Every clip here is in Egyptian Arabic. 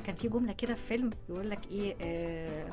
كان في جمله كده في فيلم يقول لك ايه آه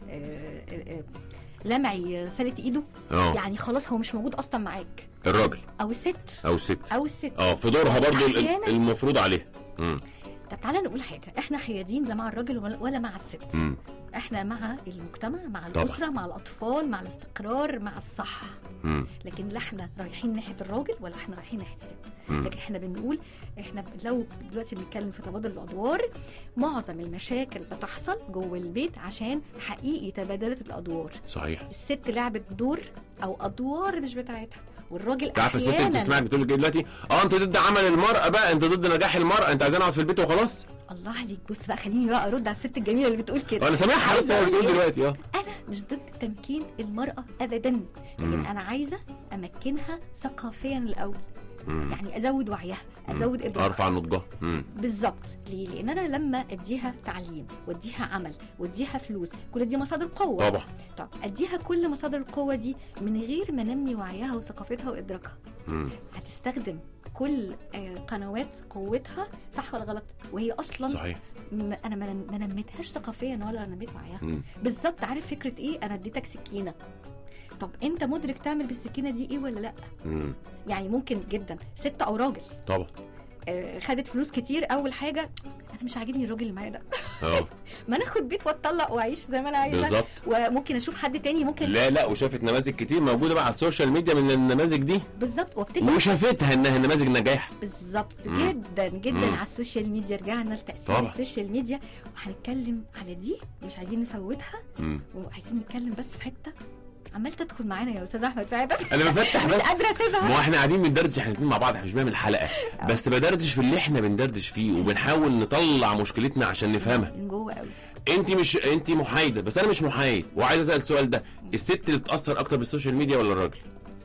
آه آه آه لمعي سالت ايده اه يعني خلاص هو مش موجود اصلا معاك الراجل او الست او الست او الست اه في دورها برضو ال- أحياناً- المفروض عليها مم. طب تعالى نقول حاجه احنا حيادين لا مع الراجل ولا- ولا مع الست مم. احنا مع المجتمع مع طبعا. الاسره مع الاطفال مع الاستقرار مع الصح مم. لكن لا احنا رايحين ناحيه الراجل ولا احنا رايحين ناحيه الست مم. لكن احنا بنقول احنا ب- لو دلوقتي بنتكلم في تبادل الادوار معظم المشاكل بتحصل جوه البيت عشان حقيقي تبادلت الادوار صحيح الست لعبت دور او ادوار مش بتاعتها والراجل انت عارفه الست اللي احيانا بتسمعك بتقول لك ايه دلوقتي اه انت ضد عمل المراه بقى انت ضد نجاح المراه انت عايزين اقعد في البيت وخلاص الله عليك بص بقى خليني بقى ارد على الست الجميله اللي بتقول كده انا سامعها بس عايزة هي أقول بتقول إيه؟ دلوقتي اه انا مش ضد تمكين المراه ابدا مم. لكن انا عايزه امكنها ثقافيا الاول مم. يعني ازود وعيها ازود ادراكها ارفع نضجها مم. بالظبط ليه لان انا لما اديها تعليم واديها عمل واديها فلوس كل دي مصادر قوه طبعا طب اديها كل مصادر القوه دي من غير ما انمي وعيها وثقافتها وادراكها مم. هتستخدم كل آه، قنوات قوتها صح ولا غلط وهي اصلا صحيح م- انا ما نم- ما نميتهاش ثقافيا ولا نميت وعيها مم. بالظبط عارف فكره ايه انا اديتك سكينه طب انت مدرك تعمل بالسكينه دي ايه ولا لا مم. يعني ممكن جدا ست او راجل طبعا آه، خدت فلوس كتير اول حاجه انا مش عاجبني الراجل اللي معايا ده اه ما انا اخد بيت واتطلق واعيش زي ما انا عايزه بالظبط وممكن اشوف حد تاني ممكن لا لا وشافت نماذج كتير موجوده بقى على السوشيال ميديا من النماذج دي بالظبط وابتدي وشافتها انها نماذج نجاح بالظبط مم. جدا جدا مم. على السوشيال ميديا رجعنا لتاثير طبعا. السوشيال ميديا وهنتكلم على دي مش عايزين نفوتها مم. وعايزين نتكلم بس في حته عمال تدخل معانا يا استاذ احمد فعلا انا بفتح مش بس قادره ما اسيبها هو احنا قاعدين بندردش احنا الاثنين مع بعض احنا مش بنعمل حلقه بس بدردش في اللي احنا بندردش فيه وبنحاول نطلع مشكلتنا عشان نفهمها من جوه قوي انت مش انت محايده بس انا مش محايد وعايز اسال السؤال ده الست اللي بتاثر اكتر بالسوشيال ميديا ولا الراجل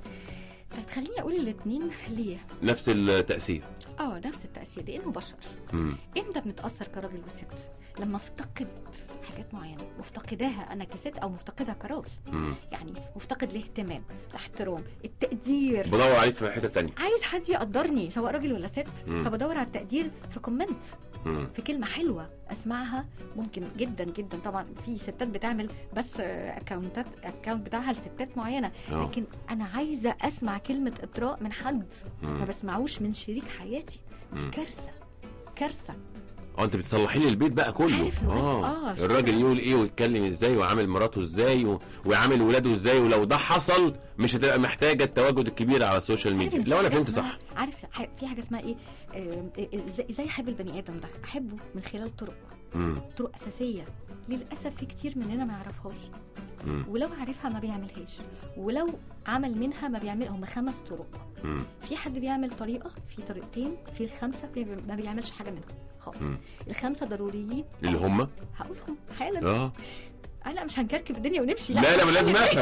طيب خليني اقول الاثنين ليه نفس التاثير اه نفس التاثير لانه بشر مم. امتى بنتاثر كراجل وست لما افتقد حاجات معينه مفتقداها انا كست او مفتقدها كراجل مم. يعني مفتقد الاهتمام الاحترام التقدير بدور عليك في حته تانية عايز حد يقدرني سواء راجل ولا ست مم. فبدور على التقدير في كومنت مم. في كلمه حلوه اسمعها ممكن جدا جدا طبعا في ستات بتعمل بس اكونتات اكونت بتاعها لستات معينه اه لكن انا عايزه اسمع كلمه اطراء من حد ما مم. بسمعوش من شريك حياتي دي مم. كارثه كارثه اه انت بتصلحي لي البيت بقى كله عارف الولاد- اه آه، شاطر. الراجل يقول ايه ويتكلم ازاي ويعامل مراته ازاي و... ويعامل ولاده ازاي ولو ده حصل مش هتبقى محتاجه التواجد الكبير على السوشيال ميديا عارف لو في انا حاجة فهمت اسمها- صح عارف ح- في حاجه اسمها ايه آه، ازاي ازاي احب البني ادم ده احبه من خلال طرق مم. طرق اساسيه للاسف في كتير مننا ما يعرفهاش مم. ولو عارفها ما بيعملهاش ولو عمل منها ما بيعمل هم خمس طرق مم. في حد بيعمل طريقه في طريقتين في الخمسه في ما بيعملش حاجه منهم خالص مم. الخمسه ضروريين اللي هم هقولهم حالا اه آه لا مش هنكركب الدنيا ونمشي لا لا ما لازم افهم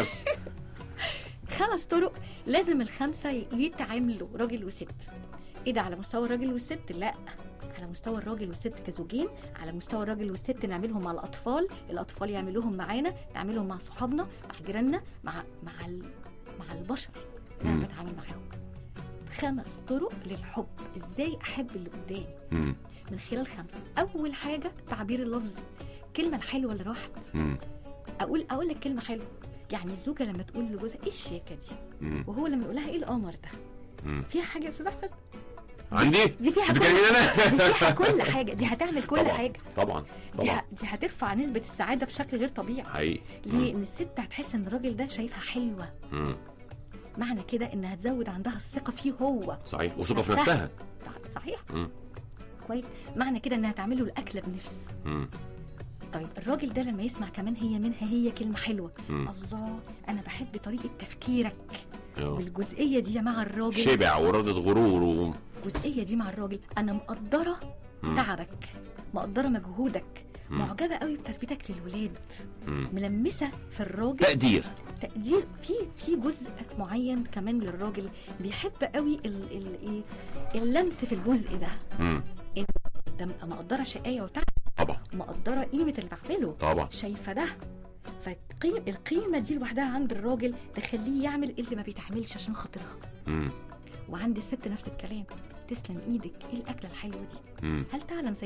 خمس طرق لازم الخمسه يتعاملوا راجل وست ايه ده على مستوى الراجل والست لا على مستوى الراجل والست كزوجين على مستوى الراجل والست نعملهم مع الاطفال الاطفال يعملوهم معانا نعملهم مع صحابنا مع جيراننا مع مع ال... مع البشر اللي مم. انا بتعامل معاهم خمس طرق للحب ازاي احب اللي قدامي مم. من خلال خمسه اول حاجه التعبير اللفظي الكلمه الحلوه اللي راحت مم. اقول اقول لك كلمه حلوه يعني الزوجه لما تقول لجوزها ايه الشياكه دي مم. وهو لما يقول لها ايه القمر ده مم. فيها حاجه يا استاذ احمد عندي دي فيها انت كل بتكلميني انا دي فيها كل حاجه دي هتعمل كل طبعا حاجه طبعا دي, طبعا ه... دي هترفع نسبه السعاده بشكل غير طبيعي حقيقي ليه ان الست هتحس ان الراجل ده شايفها حلوه مم. معنى كده انها تزود عندها الثقه فيه هو صحيح وثقه في نفسها. نفسها صحيح مم. كويس معنى كده انها تعمل له الاكله بنفس مم. طيب الراجل ده لما يسمع كمان هي منها هي كلمه حلوه مم. الله انا بحب طريقه تفكيرك آه. والجزئيه دي مع الراجل شبع وردة غرور و... الجزئيه دي مع الراجل انا مقدره مم. تعبك مقدره مجهودك مم. معجبه قوي بتربيتك للولاد مم. ملمسه في الراجل تقدير تقدير في في جزء معين كمان للراجل بيحب قوي ال ال ايه اللمس في الجزء ده مم. ده مقدره شقايه وتعب طبعا مقدره قيمه اللي بعمله طبعا شايفه ده فالقيم القيمه دي لوحدها عند الراجل تخليه يعمل اللي ما بيتعملش عشان خاطرها مم. وعند الست نفس الكلام تسلم ايدك ايه الاكله الحلوه دي مم. هل تعلم